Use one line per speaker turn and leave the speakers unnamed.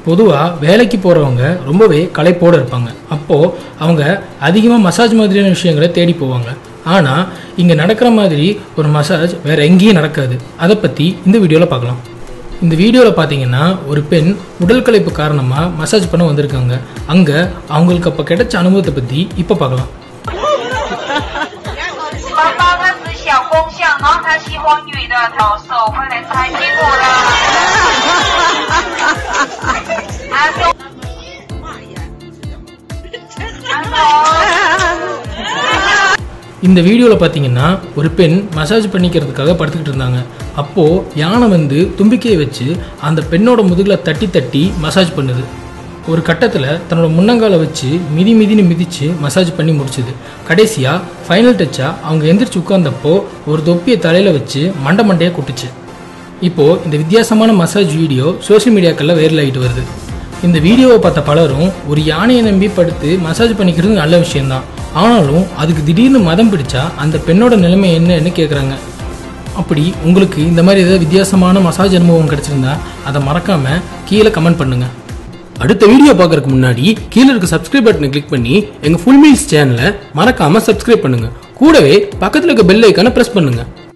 பொதுவாக வேலைக்கு போகிறவங்க ரொம்பவே களைப்போடு இருப்பாங்க அப்போது அவங்க அதிகமாக மசாஜ் மாதிரியான விஷயங்களை தேடி போவாங்க ஆனால் இங்கே நடக்கிற மாதிரி ஒரு மசாஜ் வேற எங்கேயும் நடக்காது அதை பற்றி இந்த வீடியோவில் பார்க்கலாம் இந்த வீடியோவில் பார்த்தீங்கன்னா ஒரு பெண் உடல் களைப்பு காரணமாக மசாஜ் பண்ண வந்திருக்காங்க அங்கே அவங்களுக்கு அப்போ கிடைச்ச அனுபவத்தை பற்றி இப்போ பார்க்கலாம்
妈妈她是小公象，然后她喜欢女的，老手会来猜结果了。啊，就。
இந்த வீடியோவில் பார்த்தீங்கன்னா ஒரு பெண் மசாஜ் பண்ணிக்கிறதுக்காக படுத்துக்கிட்டு இருந்தாங்க அப்போது யானை வந்து தும்பிக்கையை வச்சு அந்த பெண்ணோட முதுகில் தட்டி தட்டி மசாஜ் பண்ணுது ஒரு கட்டத்தில் தன்னோட முன்னங்கால வச்சு மிதி மிதின்னு மிதிச்சு மசாஜ் பண்ணி முடிச்சுது கடைசியாக ஃபைனல் டச்சாக அவங்க எந்திரிச்சு உட்கார்ந்தப்போ ஒரு தொப்பியை தலையில் வச்சு மண்டை மண்டையை கொட்டுச்சு இப்போது இந்த வித்தியாசமான மசாஜ் வீடியோ சோஷியல் மீடியாக்களில் வைரல் ஆகிட்டு வருது இந்த வீடியோவை பார்த்த பலரும் ஒரு யானையை நம்பி படுத்து மசாஜ் பண்ணிக்கிறது நல்ல விஷயம்தான் ஆனாலும் அதுக்கு திடீர்னு மதம் பிடிச்சா அந்த பெண்ணோட நிலைமை என்னன்னு கேட்குறாங்க அப்படி உங்களுக்கு இந்த மாதிரி ஏதாவது வித்தியாசமான மசாஜ் அனுபவம் கிடைச்சிருந்தா அதை மறக்காம கீழே கமெண்ட் பண்ணுங்க அடுத்த வீடியோ பார்க்கறதுக்கு முன்னாடி கீழே இருக்க சப்ஸ்கிரைப் பட்டனை கிளிக் பண்ணி எங்க ஃபுல் மீல்ஸ் சேனலை மறக்காம சப்ஸ்கிரைப் பண்ணுங்க கூடவே பக்கத்தில் இருக்க பெல் ஐக்கானை பிரஸ் பண்ணுங்க